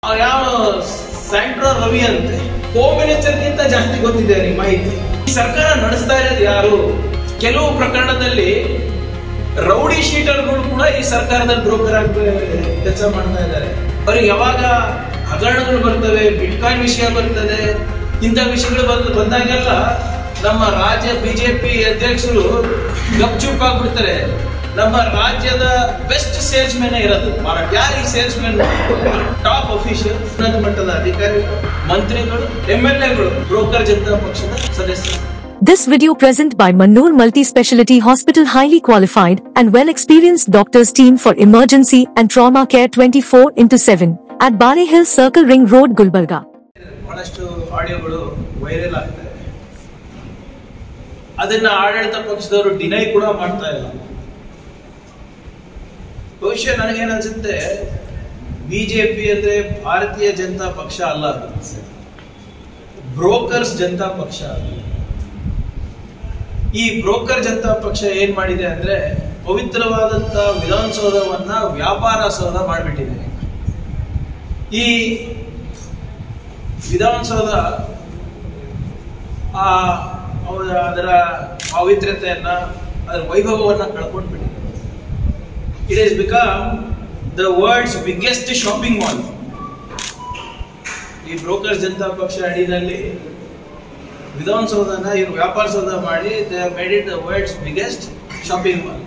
ಅವ್ರು ಯಾವ ಸ್ಯಾಂಟ್ರೋ ರವಿ ಅಂತೆ ಹೋಮ್ ಮಿನಿಸ್ಟರ್ಗಿಂತ ಜಾಸ್ತಿ ಗೊತ್ತಿದೆ ನಿಮ್ ಮಾಹಿತಿ ಈ ಸರ್ಕಾರ ನಡೆಸ್ತಾ ಇರೋದು ಯಾರು ಕೆಲವು ಪ್ರಕರಣದಲ್ಲಿ ರೌಡಿ ಶೀಟರ್ಗಳು ಕೂಡ ಈ ಸರ್ಕಾರದಲ್ಲಿ ಬ್ರೋಕರ್ ಆಗಿ ಕೆಲಸ ಮಾಡ್ತಾ ಇದ್ದಾರೆ ಅವ್ರಿಗೆ ಯಾವಾಗ ಹಗರಣಗಳು ಬರ್ತವೆ ಬಿಟ್ಕಾಯಿನ್ ವಿಷಯ ಬರ್ತದೆ ಇಂಥ ವಿಷಯಗಳು ಬಂದು ಬಂದಾಗೆಲ್ಲ ನಮ್ಮ ರಾಜ್ಯ ಬಿಜೆಪಿ ಅಧ್ಯಕ್ಷರು ಗಪ್ಚುಪ್ ಆಗ್ಬಿಡ್ತಾರೆ ನಮ್ಮ ರಾಜ್ಯದ ಬೆಸ್ಟ್ ಸೇಲ್ಸ್ ಮೆನ್ ಇರೋದು ಮಾರಾಟ ಯಾರು ಈ ಸೇಲ್ಸ್ ಮೆನ್ ಟಾಪ್ ಅಫಿಷಿಯಲ್ ಉನ್ನತ ಮಟ್ಟದ ಅಧಿಕಾರಿಗಳು ಮಂತ್ರಿಗಳು ಎಂ ಎಲ್ ಎಗಳು ಬ್ರೋಕರ್ ಜನತಾ ಪಕ್ಷದ ಸದಸ್ಯರು This video present by Mannoor Multi-Speciality Hospital highly qualified and well-experienced doctors team for emergency and trauma care 24 into 7 at Bale Hill Circle Ring Road, Gulbarga. ಬಹಳಷ್ಟು ಆಡಿಯೋಗಳು viral ಆಗ್ತವೆ ಅದನ್ನ ಆಡಳಿತ ಪಕ್ಷದವರು ಡಿನೈ ಕೂಡ ಮಾಡ್ತಾ ಇಲ್ಲ ಬಹುಶಃ ನನಗೇನ್ ಅನ್ಸುತ್ತೆ ಬಿಜೆಪಿ ಅಂದ್ರೆ ಭಾರತೀಯ ಜನತಾ ಪಕ್ಷ ಅಲ್ಲ ಅದು ಬ್ರೋಕರ್ಸ್ ಜನತಾ ಪಕ್ಷ ಅದು ಈ ಬ್ರೋಕರ್ ಜನತಾ ಪಕ್ಷ ಏನ್ ಮಾಡಿದೆ ಅಂದ್ರೆ ಪವಿತ್ರವಾದಂತ ವಿಧಾನಸೌಧವನ್ನ ವ್ಯಾಪಾರ ಸೌಧ ಮಾಡಿಬಿಟ್ಟಿದೆ ಈ ವಿಧಾನಸೌಧ ಆ ಅವರ ಅದರ ಪಾವಿತ್ರ್ಯತೆಯನ್ನ ಅದರ ವೈಭವವನ್ನ ಕಳ್ಕೊಂಡು ಬಿಟ್ಟಿದೆ it is become the world's biggest shopping mall ಈ ಬ್ರೋಕರ್ ಜನತಾ ಪಕ್ಷ ಅಡಿನಲ್ಲಿ ವಿಧಾನಸೌಧನ ಇವರು ವ್ಯಾಪಾರ ಸೌಧ ಮಾಡಿ they made it the world's biggest shopping mall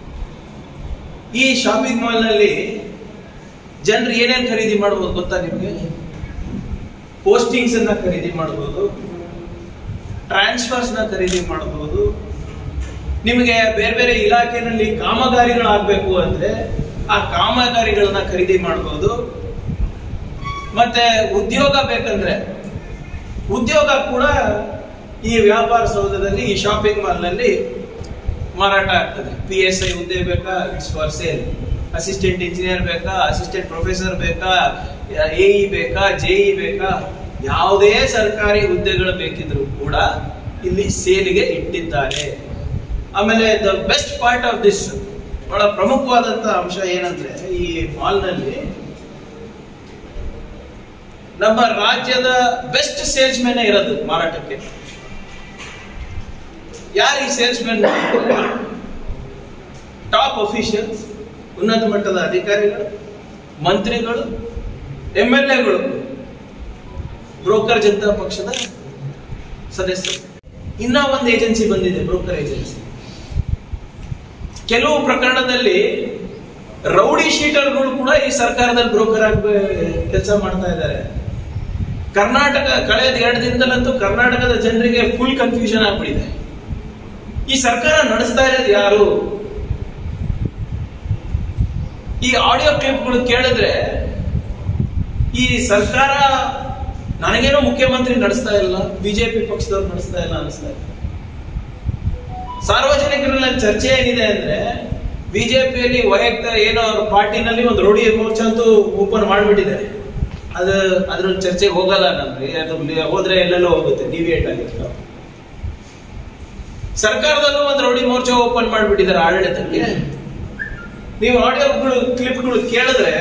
ಈ ಶಾಪಿಂಗ್ ಮಾಲ್ ನಲ್ಲಿ ಜನರು ಏನೇನು ಖರೀದಿ ಮಾಡ್ಬೋದು ಗೊತ್ತಾ ನಿಮಗೆ ಪೋಸ್ಟಿಂಗ್ಸ್ ಅನ್ನ ಖರೀದಿ ಮಾಡಬಹುದು ಟ್ರಾನ್ಸ್ಫರ್ಸ್ ನ ಖರೀದಿ ಮಾಡಬಹುದು ನಿಮಗೆ ಬೇರೆ ಬೇರೆ ಇಲಾಖೆನಲ್ಲಿ ಕಾಮಗಾರಿಗಳಾಗಬೇಕು ಅಂದ್ರೆ ಆ ಕಾಮಗಾರಿಗಳನ್ನ ಖರೀದಿ ಮಾಡಬಹುದು ಮತ್ತೆ ಉದ್ಯೋಗ ಬೇಕಂದ್ರೆ ಉದ್ಯೋಗ ಕೂಡ ಈ ವ್ಯಾಪಾರ ಸೌಧದಲ್ಲಿ ಈ ಶಾಪಿಂಗ್ ಮಾಲ್ ನಲ್ಲಿ ಮಾರಾಟ ಆಗ್ತದೆ ಪಿ ಎಸ್ ಐ ಹುದ್ದೆ ಬೇಕಾ it's for sale assistant engineer ಬೇಕಾ ಅಸಿಸ್ಟೆಂಟ್ ಪ್ರೊಫೆಸರ್ ಬೇಕಾ ಎ ಇ ಬೇಕಾ ಜೆ ಇ ಬೇಕಾ ಯಾವುದೇ ಸರ್ಕಾರಿ ಹುದ್ದೆಗಳು ಬೇಕಿದ್ರು ಕೂಡ ಇಲ್ಲಿ ಸೇಲಿಗೆ ಇಟ್ಟಿದ್ದಾರೆ ಆಮೇಲೆ the best part of this ಬಹಳ ಪ್ರಮುಖವಾದಂತ ಅಂಶ ಏನಂದ್ರೆ ಈ ಮಾಲ್ ನಲ್ಲಿ ನಮ್ಮ ರಾಜ್ಯದ ಬೆಸ್ಟ್ ಸೇಲ್ಸ್ ಮೆನ್ ಇರೋದು ಮಾರಾಟಕ್ಕೆ ಯಾರು ಈ ಸೇಲ್ಸ್ ಮೆನ್ ಟಾಪ್ ಅಫಿಷಿಯಲ್ಸ್ ಉನ್ನತ ಮಟ್ಟದ ಅಧಿಕಾರಿಗಳು ಮಂತ್ರಿಗಳು ಎಂ ಎಲ್ ಎಗಳು ಬ್ರೋಕರ್ ಜನತಾ ಪಕ್ಷದ ಸದಸ್ಯರು ಇನ್ನ ಒಂದು ಏಜೆನ್ಸಿ ಬಂದಿದೆ ಬ್ರೋಕರ್ ಏಜೆನ್ಸಿ ಕೆಲವು ಪ್ರಕರಣದಲ್ಲಿ ರೌಡಿ ಶೀಟರ್ಗಳು ಕೂಡ ಈ ಸರ್ಕಾರದಲ್ಲಿ ಬ್ರೋಕರ್ ಆಗಿ ಕೆಲಸ ಮಾಡ್ತಾ ಇದ್ದಾರೆ ಕರ್ನಾಟಕ ಕಳೆದ ಎರಡು ದಿನದಲ್ಲಂತೂ ಕರ್ನಾಟಕದ ಜನರಿಗೆ ಫುಲ್ ಕನ್ಫ್ಯೂಷನ್ ಆಗ್ಬಿಟ್ಟಿದೆ ಈ ಸರ್ಕಾರ ನಡೆಸ್ತಾ ಇರೋದು ಯಾರು ಈ ಆಡಿಯೋ ಕ್ಲಿಪ್ಗಳು ಕೇಳಿದ್ರೆ ಈ ಸರ್ಕಾರ ನನಗೇನೋ ಮುಖ್ಯಮಂತ್ರಿ ನಡೆಸ್ತಾ ಇಲ್ಲ ಬಿಜೆಪಿ ಪಕ್ಷದವ್ರು ನಡೆಸ್ತಾ ಇಲ್ಲ ಅನಿಸ್ತಾ ಇದೆ ಸಾರ್ವಜನಿಕರಲ್ಲಿ ಚರ್ಚೆ ಏನಿದೆ ಅಂದ್ರೆ ಬಿಜೆಪಿಯಲ್ಲಿ ವೈಯಕ್ತಿಕ ಏನೋ ಅವ್ರ ಪಾರ್ಟಿನಲ್ಲಿ ಒಂದು ರೋಡಿ ಮೋರ್ಚಾ ಅಂತೂ ಓಪನ್ ಮಾಡಿಬಿಟ್ಟಿದ್ದಾರೆ ಅದು ಅದ್ರ ಚರ್ಚೆಗೆ ಹೋಗಲ್ಲ ನನ್ಗೆ ಅದು ಹೋದ್ರೆ ಎಲ್ಲೆಲ್ಲೋ ಹೋಗುತ್ತೆ ಡಿವಿಯೇಟ್ ಆಗಿತ್ತು ಸರ್ಕಾರದಲ್ಲೂ ಒಂದು ರೌಡಿ ಮೋರ್ಚಾ ಓಪನ್ ಮಾಡಿಬಿಟ್ಟಿದ್ದಾರೆ ಆಡಳಿತಕ್ಕೆ ನೀವು ಆಡಿಯೋಗಳು ಕ್ಲಿಪ್ಗಳು ಕೇಳಿದ್ರೆ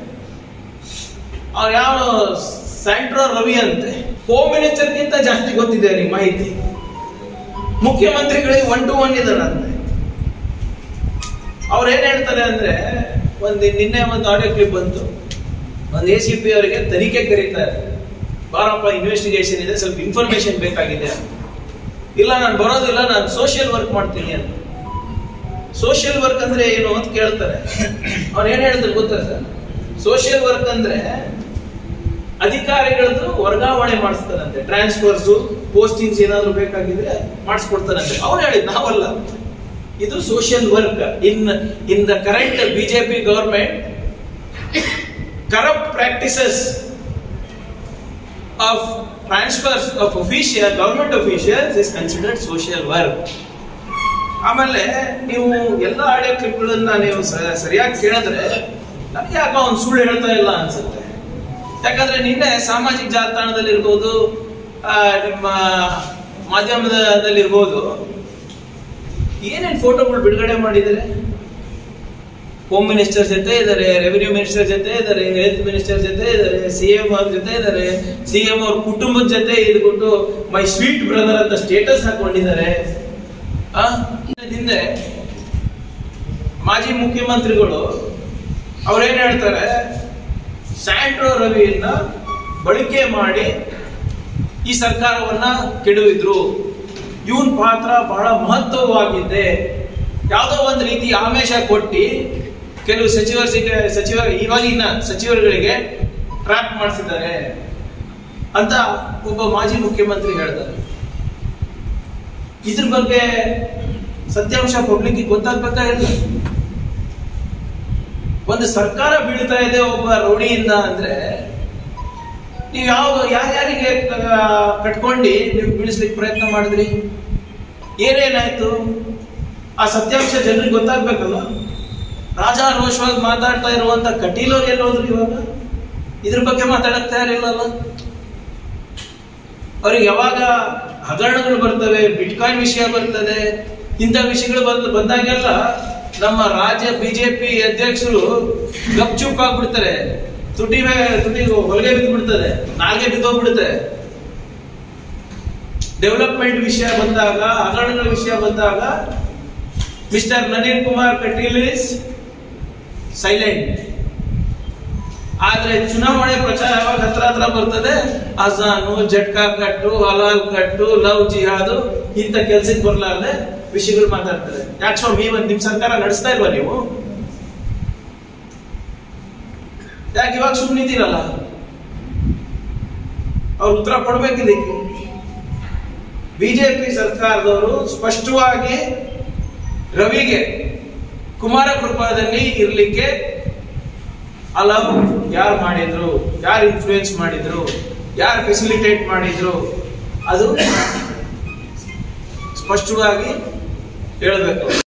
ಅವ್ರು ಯಾವ ಸ್ಯಾಂಟ್ರೋ ರವಿ ಅಂತೆ ಹೋಮ್ ಮಿನಿಸ್ಟರ್ಗಿಂತ ಜಾಸ್ತಿ ಗೊತ್ತಿದೆ ನಿಮ್ ಮಾಹಿತಿ ಮುಖ್ಯಮಂತ್ರಿಗಳಿಗೆ ಒನ್ ಟು ಒನ್ ಇದ್ದಾರಂತೆ ಅವ್ರು ಏನ್ ಹೇಳ್ತಾರೆ ಅಂದ್ರೆ ಒಂದು ನಿನ್ನೆ ಒಂದು ಆಡಿಯೋ ಕ್ಲಿಪ್ ಬಂತು ಒಂದು ಎ ಸಿ ಪಿ ಅವರಿಗೆ ತನಿಖೆ ಕರೀತಾರೆ ಬಾರಪ್ಪ ಇನ್ವೆಸ್ಟಿಗೇಷನ್ ಇದೆ ಸ್ವಲ್ಪ ಇನ್ಫಾರ್ಮೇಶನ್ ಬೇಕಾಗಿದೆ ಅಂತ. ಇಲ್ಲ ನಾನು ಬರೋದಿಲ್ಲ ನಾನು ಸೋಷಿಯಲ್ ವರ್ಕ್ ಮಾಡ್ತೀನಿ ಅಂತ ಸೋಷಿಯಲ್ ವರ್ಕ್ ಅಂದ್ರೆ ಏನು ಅಂತ ಕೇಳ್ತಾರೆ ಅವ್ರು ಏನ್ ಹೇಳ್ತಾರೆ ಗೊತ್ತಾ ಸರ್ ಸೋಷಿಯಲ್ ವರ್ಕ್ ಅಂದ್ರೆ ಅಧಿಕಾರಿಗಳದ್ದು ವರ್ಗಾವಣೆ ಮಾಡಿಸ್ತಾರಂತೆ ಟ್ರಾನ್ಸ್ಫರ್ಸ್ ಪೋಸ್ಟಿಂಗ್ಸ್ ಏನಾದ್ರು ಬೇಕಾಗಿದ್ರೆ ಮಾಡಿಸ್ಕೊಡ್ತಾರಂತೆ ಅವ್ರು ಹೇಳಿದ್ ನಾವಲ್ಲ ಇದು social work in in the current BJP government corrupt practices of transfers of official government officials is considered social work ಆಮೇಲೆ ನೀವು ಎಲ್ಲ ಆಡಿಯೋ ಕ್ಲಿಪ್ಗಳನ್ನ ನೀವು ಸ- ಸರಿಯಾಗಿ ಕೇಳಿದ್ರೆ ನನಗೆ ಯಾಕೋ ಒಂದು ಸುಳ್ಳು ಹೇಳ್ತಾ ಇಲ್ಲ ಅನ್ಸುತ್ತೆ ಯಾಕಂದ್ರೆ ನಿನ್ನೆ ಸಾಮಾಜಿಕ ಜಾಲತಾಣದಲ್ಲಿ ಇರ್ಬೋದು ಆ, ನಿಮ್ಮ ಮಾಧ್ಯಮದಲ್ಲಿರ್ಬೋದು ಏನೇನ್ ಫೋಟೋಗಳು ಬಿಡುಗಡೆ ಮಾಡಿದ್ದಾರೆ ಹೋಮ್ ಮಿನಿಸ್ಟರ್ ಜೊತೆ ಇದ್ದಾರೆ ರೆವಿನ್ಯೂ ಮಿನಿಸ್ಟರ್ ಜೊತೆ ಇದ್ದಾರೆ ಹೆಲ್ತ್ ಮಿನಿಸ್ಟರ್ ಜೊತೆ ಇದ್ದಾರೆ ಸಿ ಎಂ ಅವ್ರ ಜೊತೆ ಇದ್ದಾರೆ ಸಿ ಎಂ ಅವ್ರ ಕುಟುಂಬದ ಜೊತೆ ಇದ್ಬಿಟ್ಟು ಮೈ ಸ್ವೀಟ್ ಬ್ರದರ್ ಅಂತ ಸ್ಟೇಟಸ್ ಹಾಕೊಂಡಿದ್ದಾರೆ ಆ ಹಿಂದೆ ಮಾಜಿ ಮುಖ್ಯಮಂತ್ರಿಗಳು ಅವ್ರೇನ್ ಹೇಳ್ತಾರೆ ಸ್ಯಾಂಟ್ರೋ ರವಿಯನ್ನ ಬಳಕೆ ಮಾಡಿ ಈ ಸರ್ಕಾರವನ್ನ ಕೆಡವಿದ್ರು ಇವನ್ ಪಾತ್ರ ಬಹಳ ಮಹತ್ವವಾಗಿದೆ ಯಾವುದೋ ಒಂದು ರೀತಿ ಆಮೇಶ ಕೊಟ್ಟಿ ಕೆಲವು ಸಚಿವರ ಸಚಿವ ಇವಾಗಿನ ಸಚಿವರುಗಳಿಗೆ ಟ್ರ್ಯಾಪ್ ಮಾಡಿಸಿದ್ದಾರೆ ಅಂತ ಒಬ್ಬ ಮಾಜಿ ಮುಖ್ಯಮಂತ್ರಿ ಹೇಳ್ತಾರೆ ಇದ್ರ ಬಗ್ಗೆ ಸತ್ಯಾಂಶ ಪಬ್ಲಿಕ್ ಗೊತ್ತಾಗ್ಬೇಕಾ ಇಲ್ಲ ಒಂದು ಸರ್ಕಾರ ಬೀಳ್ತಾ ಇದೆ ಒಬ್ಬ ರೌಡಿಯಿಂದ ಅಂದ್ರೆ ನೀವು ಯಾವ ಯಾರ್ಯಾರಿಗೆ ಕ- ಕಟ್ಕೊಂಡು ನೀವು ಬೀಳಿಸ್ಲಿಕ್ಕೆ ಪ್ರಯತ್ನ ಮಾಡಿದ್ರಿ ಏನೇನಾಯ್ತು ಆ ಸತ್ಯಾಂಶ ಜನರಿಗೆ ಗೊತ್ತಾಗ್ಬೇಕಲ್ಲ ರಾಜಾರೋಷವಾಗಿ ಮಾತಾಡ್ತಾ ಇರುವಂತ ಕಟೀಲವ್ರು ಎಲ್ಲಿ ಹೋದ್ರು ಇವಾಗ ಇದ್ರ ಬಗ್ಗೆ ಮಾತಾಡಕ್ ತಯಾರಿಲ್ಲಲ್ಲ ಅವ್ರಿಗೆ ಯಾವಾಗ ಹಗರಣಗಳು ಬರ್ತವೆ ಬಿಟ್ಕಾಯಿನ್ ವಿಷಯ ಬರ್ತದೆ ಇಂಥ ವಿಷಯಗಳು ಬಂದ ಬಂದಾಗೆಲ್ಲ ನಮ್ಮ ರಾಜ್ಯ ಬಿಜೆಪಿ ಅಧ್ಯಕ್ಷರು ಗಪ್ಚುಪ್ ಆಗ್ಬಿಡ್ತಾರೆ ತುಟಿ ಮೇಲೆ ತುಟಿ ಹೊಲಿಗೆ ಬಿದ್ದು ಬಿಡ್ತದೆ ನಾಲ್ಗೆ ಬಿದ್ದೋಗ್ಬಿಡುತ್ತೆ ಡೆವಲಪ್ಮೆಂಟ್ ವಿಷಯ ಬಂದಾಗ ಹಗರಣಗಳ ವಿಷಯ ಬಂದಾಗ mister Naveen Kumar Kateel is silent ಆದ್ರೆ ಚುನಾವಣೆ ಪ್ರಚಾರ ಯಾವಾಗ ಹತ್ರ ಹತ್ರ ಬರ್ತದೆ ಅಜಾನು ಜಟ್ಕಾ ಕಟ್ಟು ಹಲಾಲ್ ಕಟ್ಟು ಲವ್ ಜಿಹಾದು ಇಂಥ ಕೆಲ್ಸಕ್ಕೆ ಬರ್ಲಾರ್ದೆ ವಿಷಯಗಳು ಮಾತಾಡ್ತಾರೆ ಯಾಕೆ ಸ್ವಾಮಿ ಒಂದ್ ನಿಮ್ ಸರ್ಕಾರ ನಡೆಸ್ತಾ ಇಲ್ವಾ ನೀವು ಯಾಕೆ ಇವಾಗ ಸುಮ್ಮನಿದ್ದೀರಲ್ಲ ಅವ್ರು ಉತ್ತರ ಕೊಡ್ಬೇಕಿದೆ ಬಿಜೆಪಿ ಸರ್ಕಾರದವರು ಸ್ಪಷ್ಟವಾಗಿ ರವಿಗೆ ಕುಮಾರ ಕೃಪಾದಲ್ಲಿ ಇರ್ಲಿಕ್ಕೆ ಅಲವ್ ಯಾರು ಮಾಡಿದ್ರು ಯಾರು ಇನ್ಫ್ಲೂಯೆನ್ಸ್ ಮಾಡಿದ್ರು ಯಾರು ಫೆಸಿಲಿಟೇಟ್ ಮಾಡಿದ್ರು ಅದು ಸ್ಪಷ್ಟವಾಗಿ ಹೇಳಬೇಕು